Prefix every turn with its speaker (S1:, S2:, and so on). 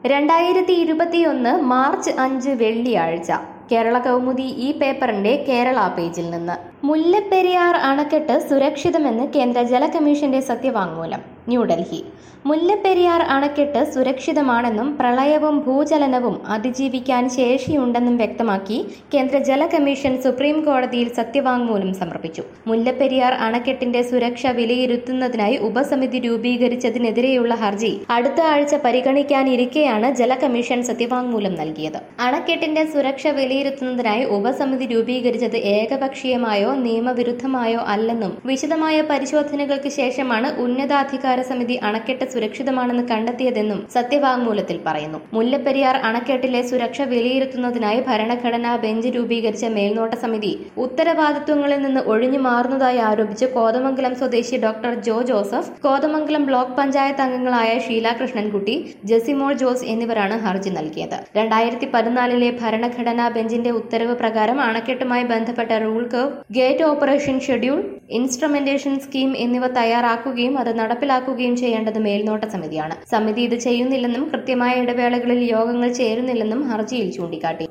S1: രണ്ടായിരത്തി ഇരുപത്തിയൊന്ന് മാർച്ച് അഞ്ച് വെള്ളിയാഴ്ച കേരള കൗമുദി ഈ പേപ്പറിന്റെ കേരള പേജിൽ നിന്ന് മുല്ലപ്പെരിയാർ അണക്കെട്ട് സുരക്ഷിതമെന്ന് കേന്ദ്ര ജല കമ്മീഷന്റെ സത്യവാങ്മൂലം ന്യൂഡൽഹി മുല്ലപ്പെരിയാർ അണക്കെട്ട് സുരക്ഷിതമാണെന്നും പ്രളയവും ഭൂചലനവും അതിജീവിക്കാൻ ശേഷിയുണ്ടെന്നും വ്യക്തമാക്കി കേന്ദ്ര ജല കമ്മീഷൻ സുപ്രീം കോടതിയിൽ സത്യവാങ്മൂലം സമർപ്പിച്ചു മുല്ലപ്പെരിയാർ അണക്കെട്ടിന്റെ സുരക്ഷ വിലയിരുത്തുന്നതിനായി ഉപസമിതി രൂപീകരിച്ചതിനെതിരെയുള്ള ഹർജി അടുത്ത ആഴ്ച പരിഗണിക്കാനിരിക്കെയാണ് ജല കമ്മീഷൻ സത്യവാങ്മൂലം നൽകിയത് അണക്കെട്ടിന്റെ സുരക്ഷ വിലയിരുത്തുന്നതിനായി ഉപസമിതി രൂപീകരിച്ചത് ഏകപക്ഷീയമായോ നിയമവിരുദ്ധമായോ അല്ലെന്നും വിശദമായ പരിശോധനകൾക്ക് ശേഷമാണ് ഉന്നതാധികാര സമിതി അണക്കെട്ട് സുരക്ഷിതമാണെന്ന് കണ്ടെത്തിയതെന്നും സത്യവാങ്മൂലത്തിൽ പറയുന്നു മുല്ലപ്പെരിയാർ അണക്കെട്ടിലെ സുരക്ഷ വിലയിരുത്തുന്നതിനായി ഭരണഘടനാ ബെഞ്ച് രൂപീകരിച്ച മേൽനോട്ട സമിതി ഉത്തരവാദിത്വങ്ങളിൽ നിന്ന് ഒഴിഞ്ഞു മാറുന്നതായി ആരോപിച്ച് കോതമംഗലം സ്വദേശി ഡോക്ടർ ജോ ജോസഫ് കോതമംഗലം ബ്ലോക്ക് പഞ്ചായത്ത് അംഗങ്ങളായ ഷീല കൃഷ്ണൻകുട്ടി ജെസിമോൾ ജോസ് എന്നിവരാണ് ഹർജി നൽകിയത് രണ്ടായിരത്തി പതിനാലിലെ ഭരണഘടനാ ബെഞ്ചിന്റെ ഉത്തരവ് പ്രകാരം അണക്കെട്ടുമായി ബന്ധപ്പെട്ട rule curve gate operation schedule instrumentation scheme എന്നിവ തയ്യാറാക്കുകയും അത് നടപ്പിലാക്കുകയും ചെയ്യേണ്ടത് മേൽനോട്ട സമിതിയാണ് സമിതി ഇത് ചെയ്യുന്നില്ലെന്നും കൃത്യമായ ഇടവേളകളിൽ യോഗങ്ങൾ ചേരുന്നില്ലെന്നും ഹർജിയിൽ ചൂണ്ടിക്കാട്ടി